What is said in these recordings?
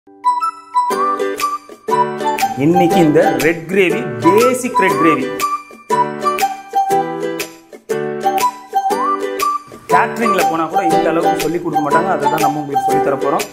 இன்னைக்கு இந்த red gravy basic red gravy கேட்ரிங்ல போனா கூட இந்த அளவுக்கு சொல்லி கொடுக்க மாட்டாங்க அதை தான் நம்ம உங்களுக்கு சொல்லி தர போறோம்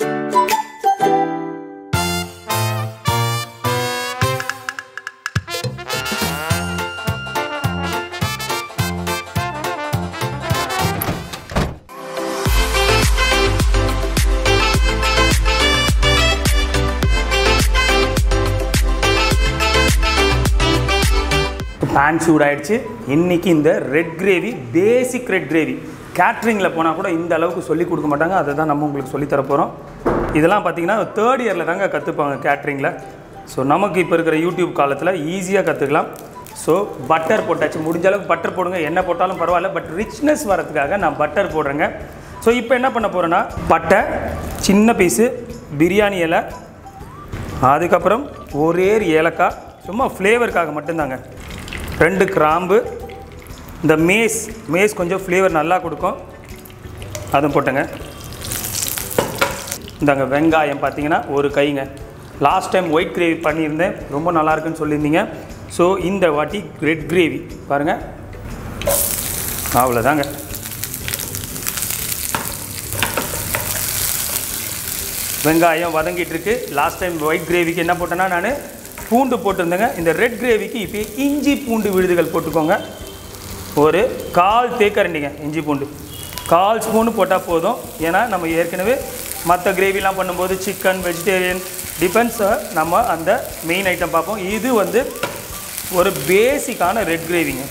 பேன் சூடாயிடுச்சு இன்னைக்கு இந்த red gravy basic red gravy கேட்ரிங்கில் போனால் கூட இந்த அளவுக்கு சொல்லி கொடுக்க மாட்டாங்க அதை தான் நம்ம உங்களுக்கு சொல்லி தர போகிறோம் இதெல்லாம் பார்த்தீங்கன்னா தேர்ட் இயரில் தாங்க கற்றுப்பாங்க கேட்ரிங்கில் ஸோ நமக்கு இப்போ இருக்கிற யூடியூப் காலத்தில் ஈஸியாக கற்றுக்கலாம் ஸோ பட்டர் போட்டாச்சு முடிஞ்ச அளவுக்கு பட்டர் போடுங்க என்ன போட்டாலும் பரவாயில்ல பட் ரிச்னஸ் வரதுக்காக நான் பட்டர் போடுறேங்க ஸோ இப்போ என்ன பண்ண போகிறேன்னா பட்டை சின்ன பீஸு பிரியாணி இலை அதுக்கப்புறம் ஒரே ஒரு ஏலக்காய் சும்மா ஃப்ளேவருக்காக மட்டும்தாங்க ரெண்டு கிராம்பு இந்த மேஸ் மேஸ் கொஞ்சம் ஃப்ளேவர் நல்லா கொடுக்கும் அதுவும் போட்டுங்க இந்தாங்க வெங்காயம் பார்த்தீங்கன்னா ஒரு கைங்க லாஸ்ட் டைம் ஒயிட் கிரேவி பண்ணியிருந்தேன் ரொம்ப நல்லா இருக்குன்னு சொல்லியிருந்தீங்க ஸோ இந்த வாட்டி ரெட் கிரேவி பாருங்கள் அவ்வளோதாங்க வெங்காயம் வதங்கிட்டு இருக்கு லாஸ்ட் டைம் ஒயிட் கிரேவிக்கு என்ன போட்டேன்னா நான் பூண்டு போட்டிருந்தேங்க இந்த ரெட் கிரேவிக்கு இப்போ இஞ்சி பூண்டு விழுதுகள் போட்டுக்கோங்க ஒரு கால் தேக்கரண்டிங்க இஞ்சி பூண்டு கால் ஸ்பூனு போட்டால் போதும் ஏன்னா நம்ம ஏற்கனவே மற்ற கிரேவிலாம் பண்ணும்போது சிக்கன் வெஜிடேரியன் டிபெண்ட்ஸ் நம்ம அந்த மெயின் ஐட்டம் பார்ப்போம் இது வந்து ஒரு பேசிக்கான ரெட் கிரேவிங்க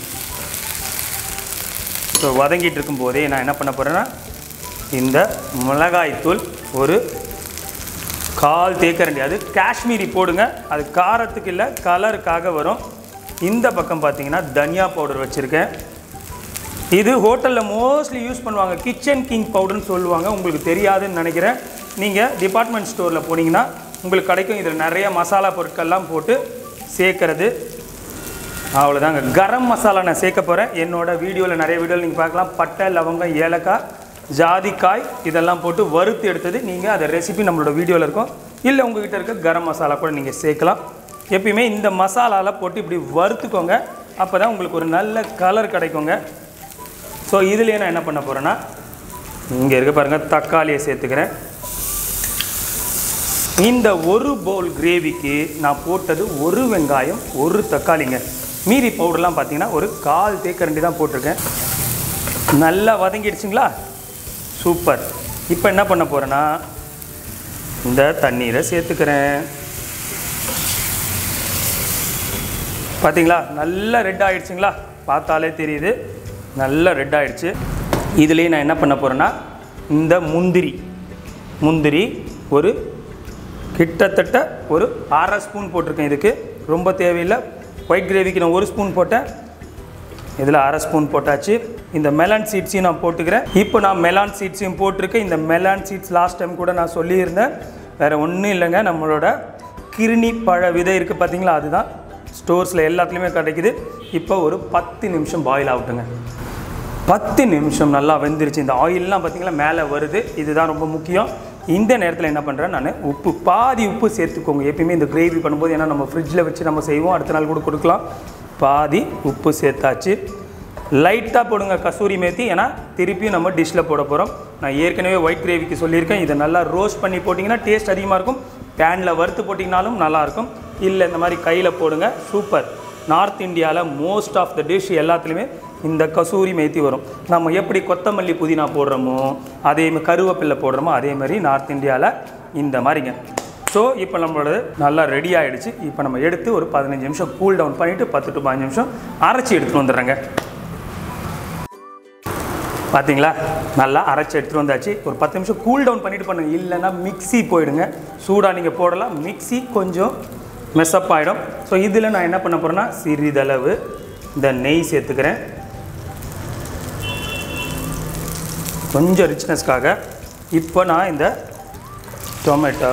ஸோ வதங்கிட்டு இருக்கும்போதே நான் என்ன பண்ண போகிறேன்னா இந்த மிளகாய்த்தூள் ஒரு கால் தேக்கரண்டி அது காஷ்மீரி போடுங்க அது காரத்துக்கு இல்லை கலருக்காக வரும் இந்த பக்கம் பார்த்தீங்கன்னா தனியா பவுடர் வச்சுருக்கேன் இது ஹோட்டலில் மோஸ்ட்லி யூஸ் பண்ணுவாங்க கிச்சன் கிங் பவுடர்னு சொல்லுவாங்க உங்களுக்கு தெரியாதுன்னு நினைக்கிறேன் நீங்கள் டிபார்ட்மெண்ட் ஸ்டோரில் போனீங்கன்னா உங்களுக்கு கிடைக்கும் இதில் நிறைய மசாலா பொருட்கள்லாம் போட்டு சேர்க்கறது அவ்வளோதாங்க கரம் மசாலா நான் சேர்க்க போகிறேன் என்னோட வீடியோவில் நிறைய வீடியோவில் நீங்கள் பார்க்கலாம் பட்டை லவங்கம் ஏலக்காய் ஜாதிக்காய் இதெல்லாம் போட்டு வறுத்து எடுத்தது நீங்கள் அதை ரெசிபி நம்மளோட வீடியோவில் இருக்கும் இல்லை உங்ககிட்ட இருக்க கரம் மசாலா கூட நீங்கள் சேர்க்கலாம் எப்பயுமே இந்த மசாலாவில் போட்டு இப்படி வறுத்துக்கோங்க அப்போ தான் உங்களுக்கு ஒரு நல்ல கலர் கிடைக்குங்க ஸோ இதுலேயே நான் என்ன பண்ண போகிறேன்னா இங்கே இருக்க பாருங்கள் தக்காளியை சேர்த்துக்கிறேன் இந்த ஒரு பவுல் கிரேவிக்கு நான் போட்டது ஒரு வெங்காயம் ஒரு தக்காளிங்க மீதி பவுடர்லாம் பார்த்தீங்கன்னா ஒரு கால் தேக்கரண்டி தான் போட்டிருக்கேன் நல்லா வதங்கிடுச்சுங்களா சூப்பர் இப்போ என்ன பண்ண போகிறேன்னா இந்த தண்ணீரை சேர்த்துக்கிறேன் பார்த்தீங்களா நல்லா ரெட் ஆயிடுச்சுங்களா பார்த்தாலே தெரியுது நல்லா ரெட் ஆயிடுச்சு இதுலேயே நான் என்ன பண்ண போகிறேன்னா இந்த முந்திரி முந்திரி ஒரு கிட்டத்தட்ட ஒரு அரை ஸ்பூன் போட்டிருக்கேன் இதுக்கு ரொம்ப தேவையில்லை ஒயிட் கிரேவிக்கு நான் ஒரு ஸ்பூன் போட்டேன் இதில் அரை ஸ்பூன் போட்டாச்சு இந்த மெலான் சீட்ஸையும் நான் போட்டுக்கிறேன் இப்போ நான் மெலான் சீட்ஸையும் போட்டிருக்கேன் இந்த மெலான் சீட்ஸ் லாஸ்ட் டைம் கூட நான் சொல்லியிருந்தேன் வேறு ஒன்றும் இல்லைங்க நம்மளோட கிருணி பழ விதை இருக்குது பார்த்தீங்களா அதுதான் ஸ்டோர்ஸில் எல்லாத்துலேயுமே கிடைக்குது இப்போ ஒரு பத்து நிமிஷம் பாயில் ஆகட்டுங்க பத்து நிமிஷம் நல்லா வெந்துருச்சு இந்த ஆயிலெலாம் பார்த்தீங்களா மேலே வருது இதுதான் ரொம்ப முக்கியம் இந்த நேரத்தில் என்ன பண்ணுறேன் நான் உப்பு பாதி உப்பு சேர்த்துக்கோங்க எப்பயுமே இந்த கிரேவி பண்ணும்போது ஏன்னா நம்ம ஃப்ரிட்ஜில் வச்சு நம்ம செய்வோம் அடுத்த நாள் கூட கொடுக்கலாம் பாதி உப்பு சேர்த்தாச்சு லைட்டாக போடுங்க கசூரி மேத்தி ஏன்னா திருப்பியும் நம்ம டிஷ்ஷில் போட போகிறோம் நான் ஏற்கனவே ஒயிட் கிரேவிக்கு சொல்லியிருக்கேன் இதை நல்லா ரோஸ்ட் பண்ணி போட்டிங்கன்னா டேஸ்ட் அதிகமாக இருக்கும் பேனில் வறுத்து போட்டிங்கனாலும் நல்லாயிருக்கும் இல்லை இந்த மாதிரி கையில் போடுங்க சூப்பர் நார்த் இந்தியாவில் மோஸ்ட் ஆஃப் த டிஷ் எல்லாத்துலேயுமே இந்த கசூரி மேத்தி வரும் நம்ம எப்படி கொத்தமல்லி புதினா போடுறோமோ அதே மாதிரி கருவேப்பிலை போடுறோமோ அதே மாதிரி நார்த் இந்தியாவில் இந்த மாதிரிங்க ஸோ இப்போ நம்மளோட நல்லா ரெடி ஆகிடுச்சு இப்போ நம்ம எடுத்து ஒரு பதினஞ்சு நிமிஷம் கூல் டவுன் பண்ணிவிட்டு பத்து டு பதினஞ்சு நிமிஷம் அரைச்சி எடுத்துகிட்டு வந்துடுறேங்க பார்த்தீங்களா நல்லா அரைச்சி எடுத்துகிட்டு வந்தாச்சு ஒரு பத்து நிமிஷம் கூல் டவுன் பண்ணிட்டு பண்ணுங்க இல்லைன்னா மிக்ஸி போயிடுங்க சூடாக நீங்கள் போடலாம் மிக்ஸி கொஞ்சம் மெஸ்அப் ஆகிடும் ஸோ இதில் நான் என்ன பண்ண போகிறேன்னா சிறிதளவு இந்த நெய் சேர்த்துக்கிறேன் கொஞ்சம் ரிச்னஸ்க்காக இப்போ நான் இந்த டொமேட்டோ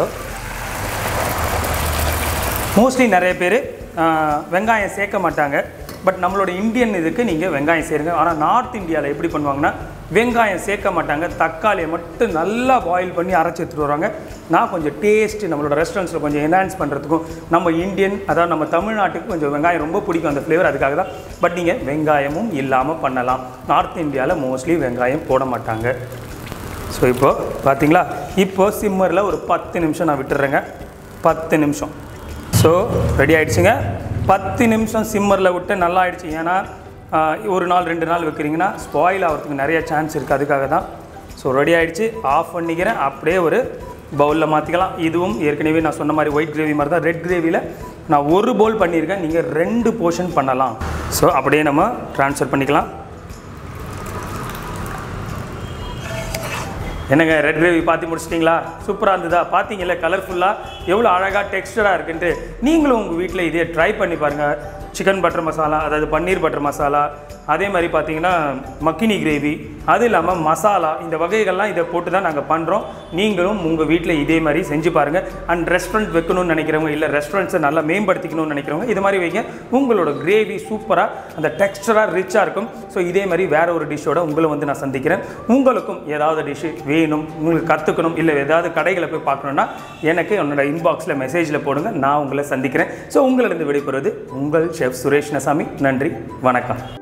மோஸ்ட்லி நிறைய பேர் வெங்காயம் சேர்க்க மாட்டாங்க பட் நம்மளோட இந்தியன் இதுக்கு நீங்கள் வெங்காயம் சேருங்க ஆனால் நார்த் இந்தியாவில் எப்படி பண்ணுவாங்கன்னா வெங்காயம் சேர்க்க மாட்டாங்க தக்காளியை மட்டும் நல்லா பாயில் பண்ணி அரைச்சி எடுத்துகிட்டு வருவாங்க நான் கொஞ்சம் டேஸ்ட் நம்மளோட ரெஸ்டாரண்ட்ஸில் கொஞ்சம் என்ஹான்ஸ் பண்ணுறதுக்கும் நம்ம இந்தியன் அதாவது நம்ம தமிழ்நாட்டுக்கு கொஞ்சம் வெங்காயம் ரொம்ப பிடிக்கும் அந்த ஃப்ளேவர் அதுக்காக தான் பட் நீங்கள் வெங்காயமும் இல்லாமல் பண்ணலாம் நார்த் இந்தியாவில் மோஸ்ட்லி வெங்காயம் போட மாட்டாங்க ஸோ இப்போ பார்த்தீங்களா இப்போ சிம்மரில் ஒரு பத்து நிமிஷம் நான் விட்டுறேங்க பத்து நிமிஷம் ஸோ ரெடி ஆயிடுச்சுங்க பத்து நிமிஷம் சிம்மரில் விட்டு நல்லா ஆயிடுச்சு ஏன்னா ஆஹ், ஒரு நாள் ரெண்டு நாள் வைக்கிறீங்கன்னா ஸ்பாயில் ஆகிறதுக்கு நிறைய சான்ஸ் இருக்குது அதுக்காக தான் ஸோ ரெடி ஆயிடுச்சு ஆஃப் பண்ணிக்கிறேன் அப்படியே ஒரு பவுலில் மாற்றிக்கலாம் இதுவும் ஏற்கனவே நான் சொன்ன மாதிரி ஒயிட் கிரேவி மாதிரி தான் ரெட் கிரேவியில் நான் ஒரு பவுல் பண்ணியிருக்கேன் நீங்கள் ரெண்டு போர்ஷன் பண்ணலாம் ஸோ அப்படியே நம்ம ட்ரான்ஸ்ஃபர் பண்ணிக்கலாம் என்னங்க ரெட் கிரேவி பார்த்து முடிச்சிட்டிங்களா சூப்பராக இருந்ததா பார்த்தீங்கல்ல கலர்ஃபுல்லாக எவ்வளோ அழகாக டெக்ஸ்டராக இருக்குன்ட்டு நீங்களும் உங்கள் வீட்டில் இதே ட்ரை பண்ணி பாருங்கள் சிக்கன் பட்டர் மசாலா அதாவது பன்னீர் பட்டர் மசாலா அதே மாதிரி பார்த்தீங்கன்னா மக்கினி கிரேவி அது இல்லாமல் மசாலா இந்த வகைகள்லாம் இதை போட்டு தான் நாங்கள் பண்ணுறோம் நீங்களும் உங்கள் வீட்டில் இதே மாதிரி செஞ்சு பாருங்கள் அண்ட் ரெஸ்டாரண்ட் வைக்கணும்னு நினைக்கிறவங்க இல்லை ரெஸ்டாரண்ட்ஸை நல்லா மேம்படுத்திக்கணும்னு நினைக்கிறவங்க இது மாதிரி வைங்க உங்களோட கிரேவி சூப்பராக அந்த டெக்ஸ்டராக ரிச்சாக இருக்கும் ஸோ இதே மாதிரி வேற ஒரு டிஷ்ஷோட உங்களை வந்து நான் சந்திக்கிறேன் உங்களுக்கும் ஏதாவது டிஷ்ஷு வேணும் உங்களுக்கு கற்றுக்கணும் இல்லை ஏதாவது கடைகளை போய் பார்க்கணுன்னா எனக்கு என்னோட இன்பாக்ஸில் மெசேஜில் போடுங்க நான் உங்களை சந்திக்கிறேன் ஸோ உங்களிடம் விடைபெறுவது உங்கள் ஷெஃப் சுரேஷ் நசாமி நன்றி வணக்கம்